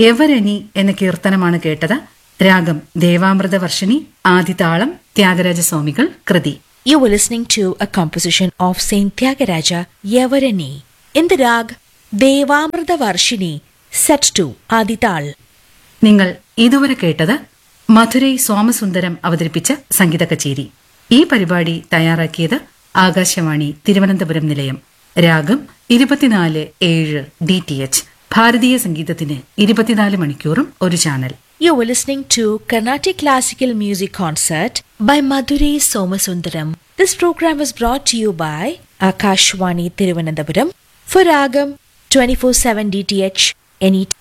എവരണി എന്ന കീർത്തനമാണ് കേട്ടത് രാഗം ദേവാമൃത വർഷിണി ആദിതാളം ത്യാഗരാജസ്വാമികൾ കൃതി You were listening to a composition of Saint Tyagaraja Yavarani in the rag Devamrita Varshini set to Adital. നിങ്ങൾ ഇതുവരെ കേട്ടത് മധുരൈ സോമസുന്ദരം അവതരിപ്പിച്ച സംഗീത കച്ചേരി ഈ പരിപാടി തയ്യാറാക്കിയത് ആകാശവാണി തിരുവനന്തപുരം നിലയം രാഗം ഇരുപത്തിനാല് ഏഴ് ഡി ടി എച്ച് ഭാരതീയ സംഗീതത്തിന് ഇരുപത്തിനാല് മണിക്കൂറും ഒരു channel You were listening to Carnatic Classical Music Concert by Madhuri Somasundaram. This program was brought to you by Akashwani Tiruvananthapuram for Ragam 24/7 DTH anytime.